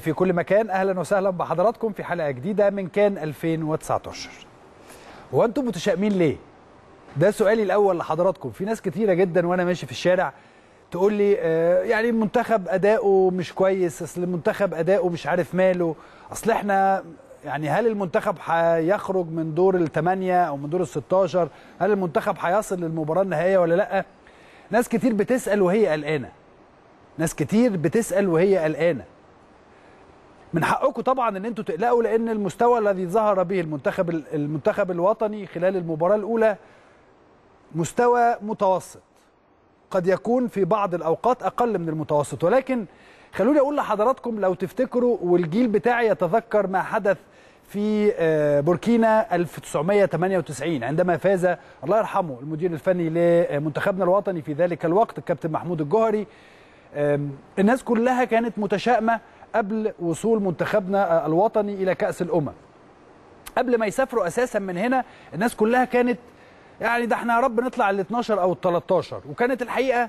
في كل مكان اهلا وسهلا بحضراتكم في حلقه جديده من كان 2019 هو انتم متشائمين ليه ده سؤالي الاول لحضراتكم في ناس كتيره جدا وانا ماشي في الشارع تقول لي آه يعني المنتخب اداؤه مش كويس اصل المنتخب اداؤه مش عارف ماله اصل احنا يعني هل المنتخب هيخرج من دور الثمانية او من دور ال 16 هل المنتخب هيصل للمباراه النهائيه ولا لا ناس كتير بتسال وهي قلقانه ناس كتير بتسال وهي قلقانه من حقكم طبعا ان انتوا تقلقوا لان المستوى الذي ظهر به المنتخب المنتخب الوطني خلال المباراه الاولى مستوى متوسط قد يكون في بعض الاوقات اقل من المتوسط ولكن خلوني اقول لحضراتكم لو تفتكروا والجيل بتاعي يتذكر ما حدث في بوركينا 1998 عندما فاز الله يرحمه المدير الفني لمنتخبنا الوطني في ذلك الوقت الكابتن محمود الجوهري الناس كلها كانت متشائمه قبل وصول منتخبنا الوطني الى كاس الامم قبل ما يسافروا اساسا من هنا الناس كلها كانت يعني ده احنا يا رب نطلع ال 12 او ال 13 وكانت الحقيقه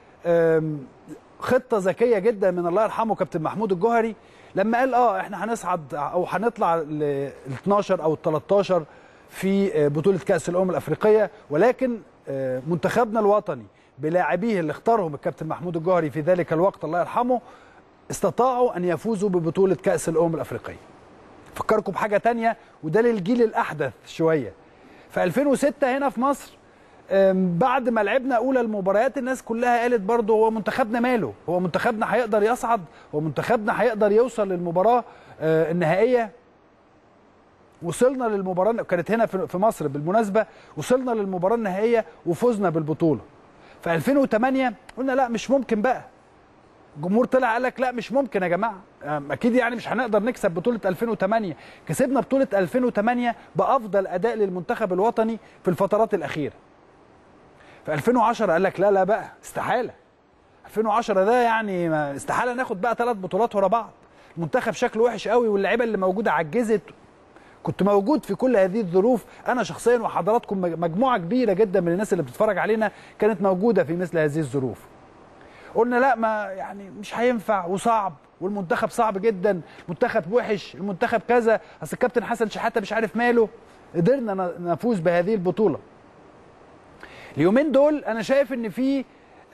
خطه ذكيه جدا من الله يرحمه كابتن محمود الجوهري لما قال اه احنا هنصعد او هنطلع ال 12 او ال 13 في بطوله كاس الامم الافريقيه ولكن منتخبنا الوطني بلاعبيه اللي اختارهم الكابتن محمود الجوهري في ذلك الوقت الله يرحمه استطاعوا ان يفوزوا ببطوله كاس الامم الافريقيه. فكركم بحاجه تانية وده للجيل الاحدث شويه. في 2006 هنا في مصر بعد ما لعبنا اولى المباريات الناس كلها قالت برضه هو منتخبنا ماله؟ هو منتخبنا هيقدر يصعد؟ هو منتخبنا هيقدر يوصل للمباراه النهائيه؟ وصلنا للمباراه كانت هنا في مصر بالمناسبه وصلنا للمباراه النهائيه وفزنا بالبطوله. في 2008 قلنا لا مش ممكن بقى الجمهور طلع قال لك لا مش ممكن يا جماعه اكيد يعني مش هنقدر نكسب بطوله 2008 كسبنا بطوله 2008 بافضل اداء للمنتخب الوطني في الفترات الاخيره في 2010 قال لك لا لا بقى استحاله 2010 ده يعني استحاله ناخد بقى ثلاث بطولات ورا بعض المنتخب شكله وحش قوي واللعيبه اللي موجوده عجزت كنت موجود في كل هذه الظروف انا شخصيا وحضراتكم مجموعه كبيره جدا من الناس اللي بتتفرج علينا كانت موجوده في مثل هذه الظروف قلنا لا ما يعني مش هينفع وصعب والمنتخب صعب جدا المنتخب وحش المنتخب كذا اصل الكابتن حسن شحاته مش عارف ماله قدرنا نفوز بهذه البطوله اليومين دول انا شايف ان في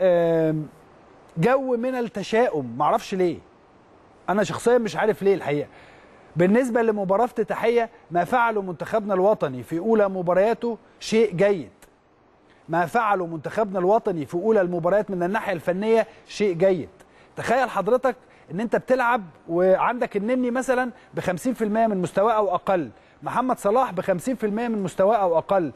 جو من التشاؤم معرفش ليه انا شخصيا مش عارف ليه الحقيقه بالنسبه لمباراه افتتاحيه ما فعله منتخبنا الوطني في اولى مبارياته شيء جيد ما فعله منتخبنا الوطني في اولى المباريات من الناحيه الفنيه شيء جيد تخيل حضرتك ان انت بتلعب وعندك النني مثلا ب 50% من مستواه او اقل محمد صلاح ب 50% من مستواه او اقل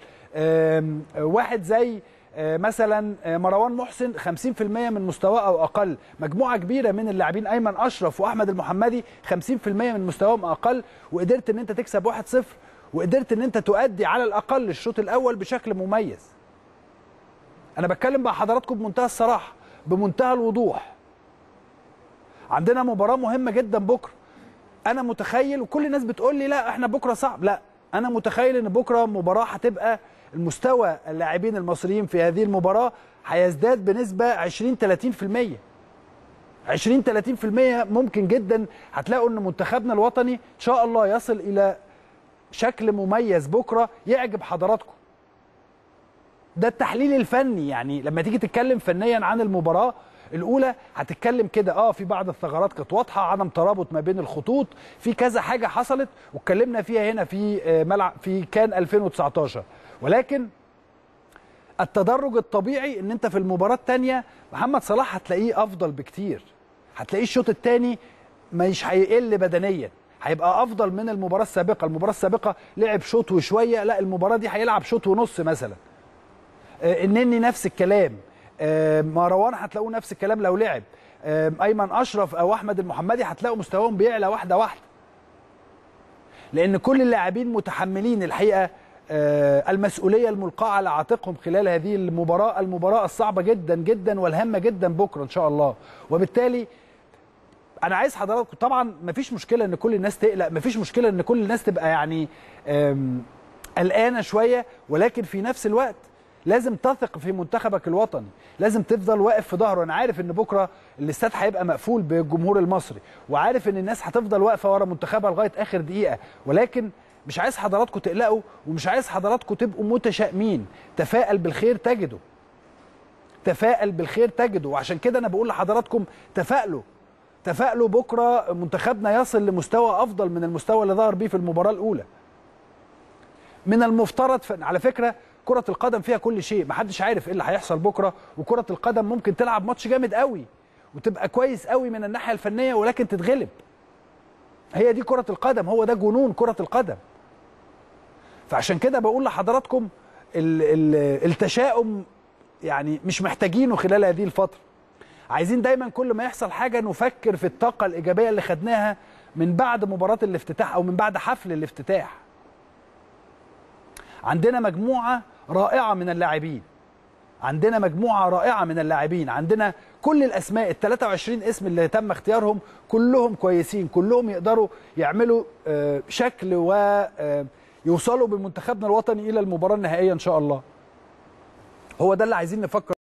واحد زي مثلا مروان محسن 50% من مستواه او اقل مجموعه كبيره من اللاعبين ايمن اشرف واحمد المحمدي 50% من مستواهم اقل وقدرت ان انت تكسب 1-0 وقدرت ان انت تؤدي على الاقل الشوط الاول بشكل مميز انا بتكلم مع حضراتكم بمنتهى الصراحه بمنتهى الوضوح عندنا مباراه مهمه جدا بكره انا متخيل وكل الناس بتقول لي لا احنا بكره صعب لا انا متخيل ان بكره مباراه هتبقى المستوى اللاعبين المصريين في هذه المباراه هيزداد بنسبه 20 30% 20 30% ممكن جدا هتلاقوا ان منتخبنا الوطني ان شاء الله يصل الى شكل مميز بكره يعجب حضراتكم ده التحليل الفني يعني لما تيجي تتكلم فنيا عن المباراه الاولى هتتكلم كده اه في بعض الثغرات كانت واضحه عدم ترابط ما بين الخطوط في كذا حاجه حصلت واتكلمنا فيها هنا في ملعب في كان 2019 ولكن التدرج الطبيعي ان انت في المباراه الثانيه محمد صلاح هتلاقيه افضل بكتير هتلاقيه الشوط الثاني مش هيقل بدنيا هيبقى افضل من المباراه السابقه المباراه السابقه لعب شوط وشويه لا المباراه دي هيلعب شوط ونص مثلا النني نفس الكلام مروان هتلاقوه نفس الكلام لو لعب ايمن اشرف او احمد المحمدي هتلاقوا مستواهم بيعلى واحده واحده لان كل اللاعبين متحملين الحقيقه المسؤوليه الملقاه على عاتقهم خلال هذه المباراه المباراه الصعبه جدا جدا والهامه جدا بكره ان شاء الله وبالتالي انا عايز حضراتكم طبعا مفيش مشكله ان كل الناس تقلق مفيش مشكله ان كل الناس تبقى يعني قلقانه شويه ولكن في نفس الوقت لازم تثق في منتخبك الوطني لازم تفضل واقف في ظهره انا عارف ان بكره الاستاد هيبقى مقفول بالجمهور المصري وعارف ان الناس هتفضل واقفه ورا منتخبها لغايه اخر دقيقه ولكن مش عايز حضراتكم تقلقوا ومش عايز حضراتكم تبقوا متشائمين تفائل بالخير تجده تفائل بالخير تجده وعشان كده انا بقول لحضراتكم تفائلوا تفائلوا بكره منتخبنا يصل لمستوى افضل من المستوى اللي ظهر بيه في المباراه الاولى من المفترض ف... على فكره كره القدم فيها كل شيء محدش عارف ايه اللي هيحصل بكره وكره القدم ممكن تلعب ماتش جامد قوي وتبقى كويس قوي من الناحيه الفنيه ولكن تتغلب هي دي كره القدم هو ده جنون كره القدم فعشان كده بقول لحضراتكم ال... ال... التشاؤم يعني مش محتاجينه خلال هذه الفتره عايزين دايما كل ما يحصل حاجه نفكر في الطاقه الايجابيه اللي خدناها من بعد مباراه الافتتاح او من بعد حفل الافتتاح عندنا مجموعه رائعه من اللاعبين عندنا مجموعه رائعه من اللاعبين عندنا كل الاسماء ال 23 اسم اللي تم اختيارهم كلهم كويسين كلهم يقدروا يعملوا شكل ويوصلوا بمنتخبنا الوطني الى المباراه النهائيه ان شاء الله هو ده اللي عايزين نفكر